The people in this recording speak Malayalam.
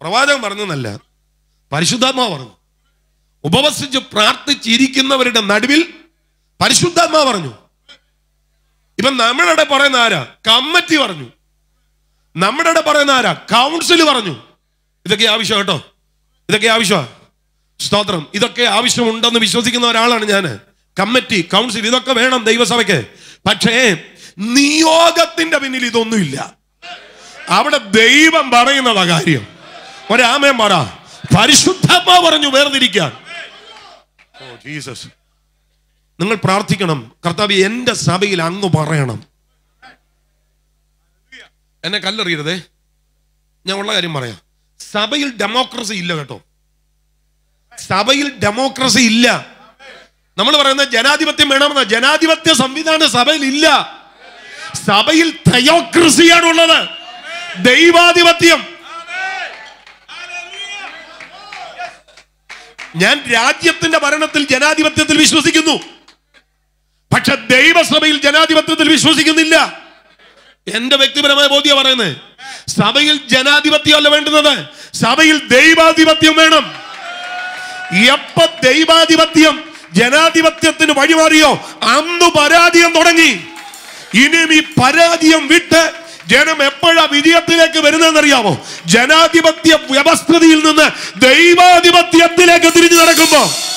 പ്രവാചകൻ പറഞ്ഞെന്നല്ല പരിശുദ്ധാത്മാവ് പറഞ്ഞു ഉപവസിച്ച് പ്രാർത്ഥിച്ചിരിക്കുന്നവരുടെ നടുവിൽ പരിശുദ്ധാത്മാവ് പറഞ്ഞു ഇപ്പൊ നമ്മളുടെ പറയുന്ന ആരാ കമ്മിറ്റി പറഞ്ഞു നമ്മുടെ പറയുന്ന ആരാ കൗൺസിൽ പറഞ്ഞു ഇതൊക്കെ ആവശ്യം കേട്ടോ ഇതൊക്കെ ആവശ്യമാ സ്തോത്രം ഇതൊക്കെ ആവശ്യമുണ്ടെന്ന് വിശ്വസിക്കുന്ന ഒരാളാണ് ഞാൻ കമ്മിറ്റി കൗൺസിൽ ഇതൊക്കെ വേണം ദൈവസഭയ്ക്ക് പക്ഷേ നിയോഗത്തിന്റെ പിന്നിൽ ഇതൊന്നുമില്ല അവിടെ ദൈവം പറയുന്നതാ കാര്യം ഒരാമയം പറ പരിശുദ്ധാത്മാ പറഞ്ഞു വേർതിരിക്കാൻ ഓ ജീസസ് നിങ്ങൾ പ്രാർത്ഥിക്കണം കർത്താവ് എന്റെ സഭയിൽ അങ്ങ് പറയണം എന്നെ കല്ലെറിയരുതേ ഞാൻ ഉള്ള കാര്യം പറയാം സഭയിൽ ഡെമോക്രസി ഇല്ല കേട്ടോ സഭയിൽ ഡെമോക്രസി ഇല്ല നമ്മൾ പറയുന്ന ജനാധിപത്യം വേണമെന്ന ജനാധിപത്യ സംവിധാനം സഭയിൽ ഇല്ല സഭയിൽ തയോക്രസിയാണുള്ളത് ദൈവാധിപത്യം ഞാൻ രാജ്യത്തിന്റെ ഭരണത്തിൽ ജനാധിപത്യത്തിൽ വിശ്വസിക്കുന്നു പക്ഷെ ദൈവസഭയിൽ ജനാധിപത്യത്തിൽ വിശ്വസിക്കുന്നില്ല എന്റെ വ്യക്തിപരമായ ബോധ്യ പറയുന്നത് സഭയിൽ ജനാധിപത്യമല്ല വേണ്ടുന്നത് സഭയിൽ ദൈവാധിപത്യം വേണം എപ്പ ദൈവാധിപത്യം ജനാധിപത്യത്തിന് വഴിമാറിയോ അന്ന് പരാജയം തുടങ്ങി ഇനിയും ഈ പരാജയം വിട്ട് ജനം എപ്പോഴാ വിജയത്തിലേക്ക് വരുന്നതെന്നറിയാമോ ജനാധിപത്യ വ്യവസ്ഥിതിയിൽ നിന്ന് ദൈവാധിപത്യത്തിലേക്ക് തിരിഞ്ഞു നടക്കുമ്പോ